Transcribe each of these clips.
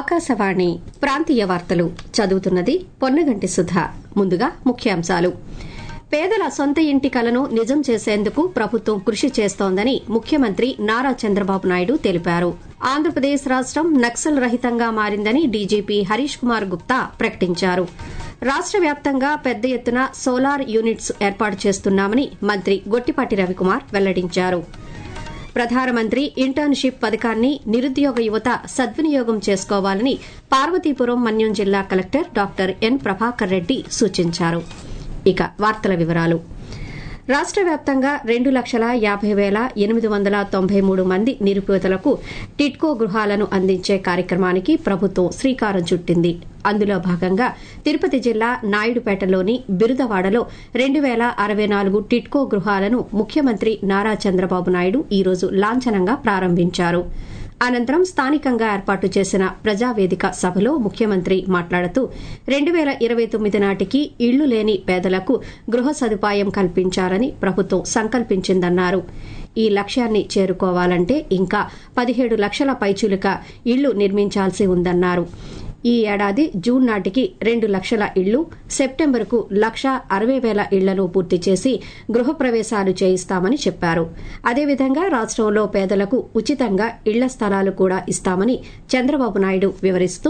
ఆకాశవాణి ప్రాంతీయ వార్తలు చదువుతున్నది పొన్నగంటి సుధ ముందుగా ముఖ్యాంశాలు పేదల సొంత ఇంటి కలను నిజం చేసేందుకు ప్రభుత్వం కృషి చేస్తోందని ముఖ్యమంత్రి నారా చంద్రబాబు నాయుడు తెలిపారు ఆంధ్రప్రదేశ్ రాష్టం నక్సల్ రహితంగా మారిందని డీజీపీ హరీష్ కుమార్ గుప్తా ప్రకటించారు రాష్ట వ్యాప్తంగా పెద్ద ఎత్తున సోలార్ యూనిట్స్ ఏర్పాటు చేస్తున్నామని మంత్రి గొట్టిపాటి రవికుమార్ వెల్లడించారు ప్రధానమంత్రి ఇంటర్న్షిప్ పథకాన్ని నిరుద్యోగ యువత సద్వినియోగం చేసుకోవాలని పార్వతీపురం మన్యం జిల్లా collector doctor N Prabhakar Reddy సూచించారు ఇక వార్తల వివరాలు రాష్ట వ్యాప్తంగా రెండు లక్షల యాభై వేల ఎనిమిది వందల తొంభై మూడు మంది నిరుపేదలకు టిట్కో గృహాలను అందించే కార్యక్రమానికి ప్రభుత్వం శ్రీకారం చుట్టింది అందులో భాగంగా తిరుపతి జిల్లా నాయుడుపేటలోని బిరుదవాడలో రెండు వేల అరవై నాలుగు టిట్కో గృహాలను ముఖ్యమంత్రి నారా చంద్రబాబు నాయుడు ఈరోజు లాంఛనంగా ప్రారంభించారు అనంతరం స్థానికంగా ఏర్పాటు చేసిన ప్రజావేదిక సభలో ముఖ్యమంత్రి మాట్లాడుతూ రెండు వేల ఇరవై తొమ్మిది నాటికి ఇళ్లు లేని పేదలకు గృహ సదుపాయం కల్పించాలని ప్రభుత్వం సంకల్పించిందన్నారు ఈ లక్ష్యాన్ని చేరుకోవాలంటే ఇంకా పదిహేడు లక్షల పైచులుక ఇళ్లు నిర్మించాల్సి ఉందన్నారు ఈ ఏడాది జూన్ నాటికి రెండు లక్షల ఇళ్లు సెప్టెంబర్కు లక్ష అరవై వేల ఇళ్లను పూర్తి చేసి గృహప్రవేశాలు చేయిస్తామని చెప్పారు అదేవిధంగా రాష్టంలో పేదలకు ఉచితంగా ఇళ్ల స్థలాలు కూడా ఇస్తామని చంద్రబాబు నాయుడు వివరిస్తూ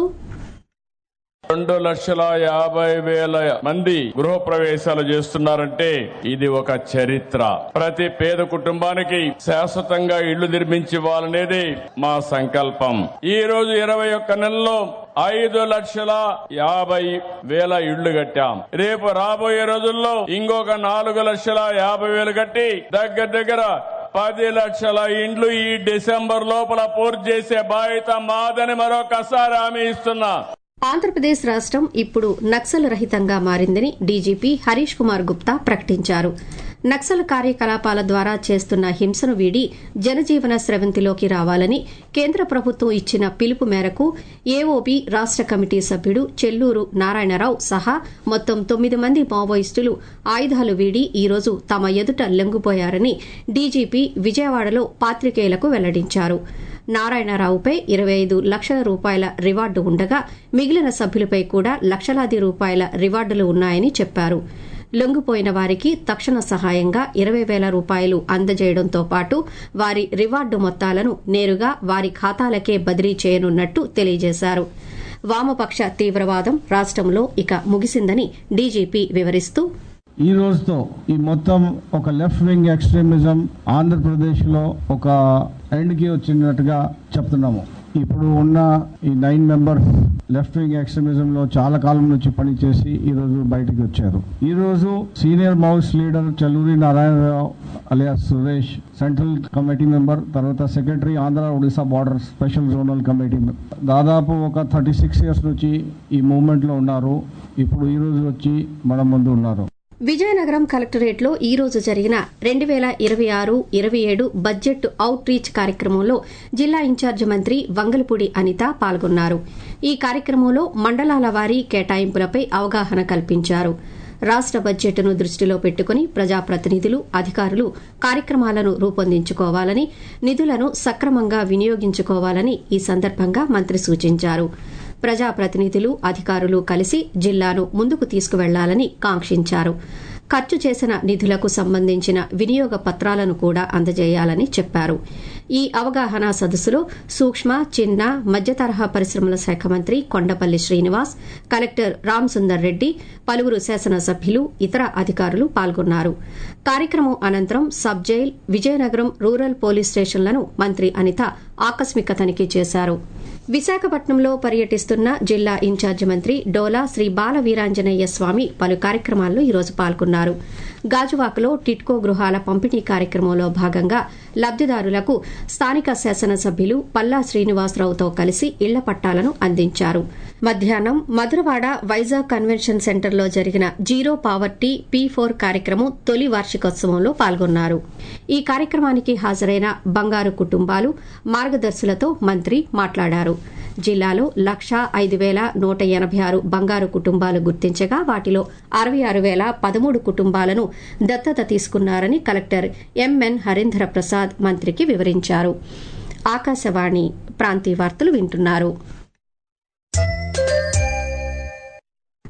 రెండు లక్షల యాభై వేల మంది గృహ ప్రవేశాలు చేస్తున్నారంటే ఇది ఒక చరిత్ర ప్రతి పేద కుటుంబానికి శాశ్వతంగా ఇళ్లు నిర్మించివ్వాలనేది మా సంకల్పం ఈ రోజు ఇరవై ఒక్క నెలలో ఐదు లక్షల యాభై వేల ఇళ్లు కట్టాం రేపు రాబోయే రోజుల్లో ఇంకొక నాలుగు లక్షల యాభై వేలు కట్టి దగ్గర దగ్గర పది లక్షల ఇండ్లు ఈ డిసెంబర్ లోపల పూర్తి చేసే బాధ్యత మాదని మరొకసారి హామీ ఇస్తున్నా ఆంధ్రప్రదేశ్ రాష్టం ఇప్పుడు నక్సల్ రహితంగా మారిందని డీజీపీ హరీష్ కుమార్ గుప్తా ప్రకటించారు నక్సల్ కార్యకలాపాల ద్వారా చేస్తున్న హింసను వీడి జనజీవన స్రవంతిలోకి రావాలని కేంద్ర ప్రభుత్వం ఇచ్చిన పిలుపు మేరకు ఏఓబీ రాష్ట కమిటీ సభ్యుడు చెల్లూరు నారాయణరావు సహా మొత్తం తొమ్మిది మంది మావోయిస్టులు ఆయుధాలు వీడి ఈరోజు తమ ఎదుట లొంగిపోయారని డీజీపీ విజయవాడలో పాత్రికేయులకు వెల్లడించారు నారాయణరావుపై ఇరవై ఐదు లక్షల రూపాయల రివార్డు ఉండగా మిగిలిన సభ్యులపై కూడా లక్షలాది రూపాయల రివార్డులు ఉన్నాయని చెప్పారు లొంగిపోయిన వారికి తక్షణ సహాయంగా ఇరవై వేల రూపాయలు అందజేయడంతో పాటు వారి రివార్డు మొత్తాలను నేరుగా వారి ఖాతాలకే బదిలీ చేయనున్నట్టు తెలియజేశారు వామపక్ష తీవ్రవాదం రాష్టంలో ఇక ముగిసిందని డీజీపీ వివరిస్తూ ఈ రోజుతో ఈ మొత్తం ఒక లెఫ్ట్ వింగ్ ఎక్స్ట్రీమిజం ఆంధ్రప్రదేశ్లో ఒక ఎండ్కి వచ్చినట్టుగా చెప్తున్నాము ఇప్పుడు ఉన్న ఈ nine members left wing extremism లో చాలా కాలం నుంచి పనిచేసి ఈ రోజు బయటికి వచ్చారు ఈ రోజు senior Maoist leader Challuri Narayana Rao alias Suresh central committee member తర్వాత secretary Andhra Odisha border special zonal committee దాదాపు ఒక థర్టీ సిక్స్ ఇయర్స్ నుంచి ఈ మూవ్మెంట్ లో ఉన్నారు ఇప్పుడు ఈ రోజు వచ్చి మన ముందు ఉన్నారు విజయనగరం కలెక్టరేట్లో ఈ రోజు జరిగిన రెండు వేల ఇరవై ఆరు ఇరవై ఏడు బడ్జెట్ అవుట్ రీచ్ కార్యక్రమంలో జిల్లా ఇన్ఛార్జి మంత్రి వంగలపూడి అనిత పాల్గొన్నారు ఈ కార్యక్రమంలో మండలాల వారీ కేటాయింపులపై అవగాహన కల్పించారు రాష్ట బడ్జెట్ను దృష్టిలో పెట్టుకుని ప్రజాప్రతినిధులు అధికారులు కార్యక్రమాలను రూపొందించుకోవాలని నిధులను సక్రమంగా వినియోగించుకోవాలని ఈ సందర్భంగా మంత్రి సూచించారు ప్రజాప్రతినిధులు అధికారులు కలిసి జిల్లాను ముందుకు తీసుకువెళ్లాలని కాంక్షించారు ఖర్చు చేసిన నిధులకు సంబంధించిన వినియోగ పత్రాలను కూడా అందజేయాలని చెప్పారు ఈ అవగాహన సదస్సులో సూక్ష్మ చిన్న మధ్య తరహా పరిశ్రమల శాఖ మంత్రి కొండపల్లి శ్రీనివాస్ కలెక్టర్ రామ్ సుందర్ రెడ్డి పలువురు శాసనసభ్యులు ఇతర అధికారులు పాల్గొన్నారు కార్యక్రమం అనంతరం sub jail Vizianagaram rural police స్టేషన్లను మంత్రి అనిత ఆకస్మిక తనిఖీ చేశారు విశాఖపట్నంలో పర్యటిస్తున్న జిల్లా ఇన్ఛార్జి మంత్రి డోలా శ్రీ బాల వీరాంజనేయ స్వామి పలు కార్యక్రమాల్లో ఈరోజు పాల్గొన్నారు గాజువాకలో టిట్కో గృహాల పంపిణీ కార్యక్రమంలో భాగంగా లబ్దిదారులకు స్థానిక శాసనసభ్యులు పల్లా శ్రీనివాసరావుతో కలిసి ఇళ్ల పట్టాలను అందించారు మధ్యాహ్నం మధురవాడ వైజాగ్ కన్వెన్షన్ సెంటర్లో జరిగిన జీరో పావర్టీ పీ ఫోర్ కార్యక్రమం తొలి వార్షికోత్సవంలో పాల్గొన్నారు ఈ కార్యక్రమానికి హాజరైన బంగారు కుటుంబాలు మార్గదర్శులతో మంత్రి మాట్లాడారు జిల్లాలో లక్షా ఐదు వేల నూట ఎనభై ఆరు బంగారు కుటుంబాలు గుర్తించగా వాటిలో అరవై ఆరు వేల పదమూడు కుటుంబాలను దత్తత తీసుకున్నారని కలెక్టర్ ఎంఎన్ హరీంద్ర ప్రసాద్ మంత్రికి వివరించారు ఆకాశవాణి ప్రాంతీయ వార్తలు వింటున్నారు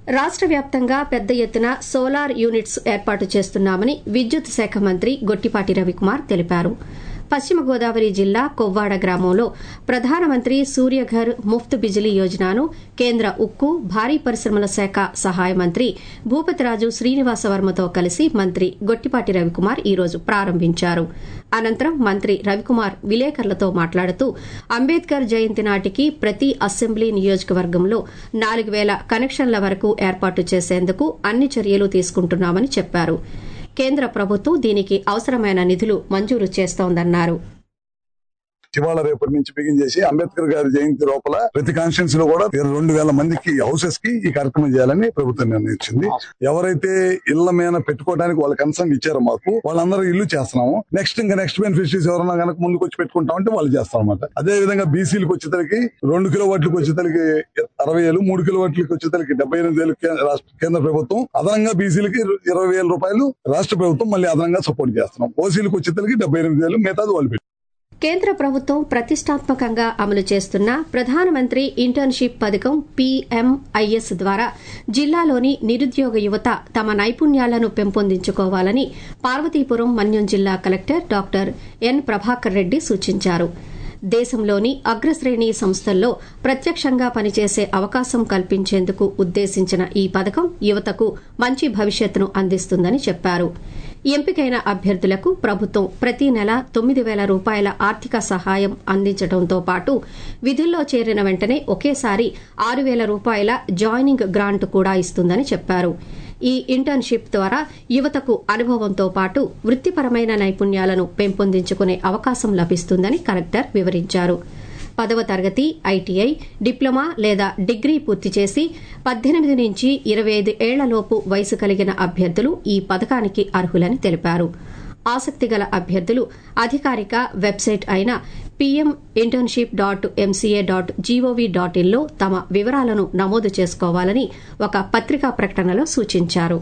రాష్ట్ర వ్యాప్తంగా పెద్ద ఎత్తున సోలార్ యూనిట్స్ ఏర్పాటు చేస్తున్నామని విద్యుత్ శాఖ మంత్రి గొట్టిపాటి రవికుమార్ తెలిపారు పశ్చిమ గోదావరి జిల్లా కొవ్వాడ గ్రామంలో ప్రధానమంత్రి సూర్యఘర్ ముఫ్త్ బిజిలీ యోజనను కేంద్ర ఉక్కు భారీ పరిశ్రమల శాఖ సహాయ మంత్రి భూపతిరాజు శ్రీనివాసవర్మతో కలిసి మంత్రి గొట్టిపాటి రవికుమార్ ఈ రోజు ప్రారంభించారు అనంతరం మంత్రి రవికుమార్ విలేకరులతో మాట్లాడుతూ అంబేద్కర్ జయంతి నాటికి ప్రతి అసెంబ్లీ నియోజకవర్గంలో నాలుగు వేల కనెక్షన్ల వరకు ఏర్పాటు చేసేందుకు అన్ని చర్యలు తీసుకుంటున్నామని చెప్పారు కేంద్ర ప్రభుత్వం దీనికి అవసరమైన నిధులు మంజూరు చేస్తోందన్నారు ఇవాళ రేపటి నుంచి బిగిన్ చేసి అంబేద్కర్ గారి జయంతి లోపల ప్రతి కాన్స్టిట్యూన్స్ లో కూడా రెండు వేల మందికి హౌసెస్ కి ఈ కార్యక్రమం చేయాలని ప్రభుత్వం నిర్ణయించింది ఎవరైతే ఇళ్ల మీద పెట్టుకోవడానికి వాళ్ళ కన్సర్న్ ఇచ్చారో మాకు వాళ్ళందరూ ఇల్లు చేస్తున్నాము నెక్స్ట్ ఇంకా నెక్స్ట్ బెనిఫిషరీస్ ఎవరైనా కనుక ముందుకు వచ్చి పెట్టుకుంటాం అంటే వాళ్ళు చేస్తాం అనమాట అదే విధంగా బీసీలకు వచ్చేసరికి రెండు కిలో వాట్లకు వచ్చేసరికి అరవై వేలు మూడు కిలో వాట్లకు వచ్చేసరికి డెబ్బై ఎనిమిది వేలు కే- రాష్ట్ర కేంద్ర ప్రభుత్వం అదనంగా బీసీలకి ఇరవై వేల రూపాయలు రాష్ట్ర ప్రభుత్వం మళ్ళీ అదనంగా సపోర్ట్ చేస్తున్నాం ఓసీలకు వచ్చేసరికి డెబ్బై ఎనిమిది వేలు మిగతాది వాళ్ళు పెట్టి కేంద్ర ప్రభుత్వం ప్రతిష్టాత్మకంగా అమలు చేస్తున్న ప్రధానమంత్రి ఇంటర్న్షిప్ పథకం పీఎంఐఎస్ ద్వారా జిల్లాలోని నిరుద్యోగ యువత తమ నైపుణ్యాలను పెంపొందించుకోవాలని పార్వతీపురం మన్యం జిల్లా collector doctor N Prabhakar Reddy సూచించారు దేశంలోని అగ్రశ్రేణి సంస్థల్లో ప్రత్యక్షంగా పనిచేసే అవకాశం కల్పించేందుకు ఉద్దేశించిన ఈ పథకం యువతకు మంచి భవిష్యత్తును అందిస్తుందని చెప్పారు ఎంపికైన అభ్యర్థులకు ప్రభుత్వం ప్రతి నెల తొమ్మిది వేల రూపాయల ఆర్థిక సహాయం అందించడంతో పాటు విధుల్లో చేరిన వెంటనే ఒకేసారి ఆరు వేల రూపాయల జాయినింగ్ గ్రాంట్ కూడా ఇస్తుందని చెప్పారు ఈ ఇంటర్న్షిప్ ద్వారా యువతకు అనుభవంతో పాటు వృత్తిపరమైన నైపుణ్యాలను పెంపొందించుకునే అవకాశం లభిస్తుందని కలెక్టర్ వివరించారు పదవ తరగతి ఐటీఐ డిప్లొమా లేదా డిగ్రీ పూర్తి చేసి పద్దెనిమిది నుంచి ఇరవై ఐదు ఏళ్లలోపు వయసు కలిగిన అభ్యర్థులు ఈ పథకానికి అర్హులని తెలిపారు ఆసక్తి గల అభ్యర్థులు అధికారిక వెబ్సైట్ అయిన PM internship dot MCA dot GOV dot ఇన్లో తమ వివరాలను నమోదు చేసుకోవాలని ఒక పత్రికా ప్రకటనలో సూచించారు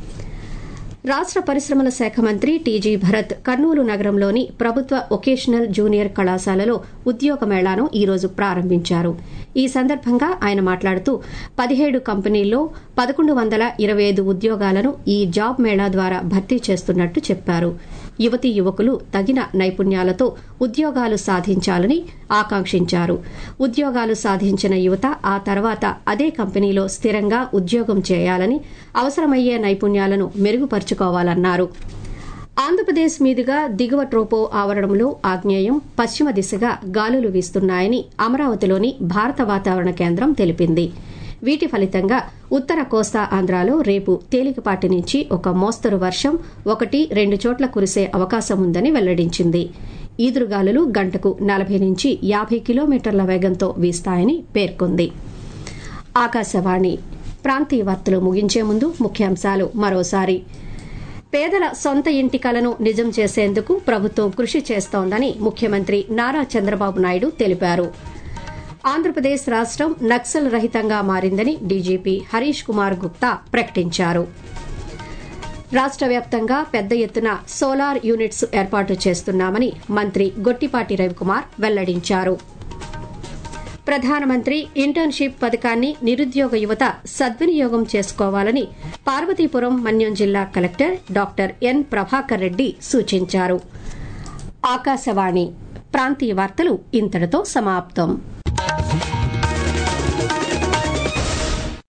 రాష్ట్ర పరిశ్రమల శాఖ మంత్రి టీజీ భరత్ కర్నూలు నగరంలోని ప్రభుత్వ వొకేషనల్ జూనియర్ కళాశాలలో ఉద్యోగ మేళాను ఈ రోజు ప్రారంభించారు ఈ సందర్భంగా ఆయన మాట్లాడుతూ పదిహేడు కంపెనీల్లో పదకొండు వందల ఇరవై ఐదు ఉద్యోగాలను ఈ జాబ్ మేళా ద్వారా భర్తీ చేస్తున్నట్టు చెప్పారు యువతీ యువకులు తగిన నైపుణ్యాలతో ఉద్యోగాలు సాధించాలని ఆకాంక్షించారు ఉద్యోగాలు సాధించిన యువత ఆ తర్వాత అదే కంపెనీలో స్థిరంగా ఉద్యోగం చేయాలని అవసరమయ్యే నైపుణ్యాలను మెరుగుపరుచుకోవాలన్నారు ఆంధ్రప్రదేశ్ మీదుగా దిగువ ట్రోపో ఆవరణంలో ఆగ్నేయం పశ్చిమ దిశగా గాలులు వీస్తున్నాయని అమరావతిలోని భారత వాతావరణ కేంద్రం తెలిపింది వీటి ఫలితంగా ఉత్తర కోస్తా ఆంధ్రాలో రేపు తేలికపాటి నుంచి ఒక మోస్తరు వర్షం ఒకటి రెండు చోట్ల కురిసే అవకాశం ఉందని వెల్లడించింది ఈదురుగాలులు గంటకు నలభై నుంచి యాభై కిలోమీటర్ల వేగంతో వీస్తాయని పేర్కొంది ఆకాశవాణి ప్రాంతీయ వార్తలు ముగించే ముందు ముఖ్యాంశాలు మరోసారి పేదల సొంత ఇంటి కలను నిజం చేసేందుకు ప్రభుత్వం కృషి చేస్తోందని ముఖ్యమంత్రి నారా చంద్రబాబు నాయుడు తెలిపారు ఆంధ్రప్రదేశ్ రాష్ట్రం నక్సల్ రహితంగా మారిందని డీజీపీ హరీష్ కుమార్ గుప్తా ప్రకటించారు రాష్ట్ర వ్యాప్తంగా పెద్ద ఎత్తున సోలార్ యూనిట్స్ ఏర్పాటు చేస్తున్నామని మంత్రి గొట్టిపాటి రవికుమార్ వెల్లడించారు ప్రధానమంత్రి ఇంటర్న్షిప్ పథకాన్ని నిరుద్యోగ యువత సద్వినియోగం చేసుకోవాలని పార్వతీపురం మన్యం జిల్లా collector doctor N Prabhakar Reddy సూచించారు ఆకాశవాణి ప్రాంతీయ వార్తలు ఇంతటితో సమాప్తం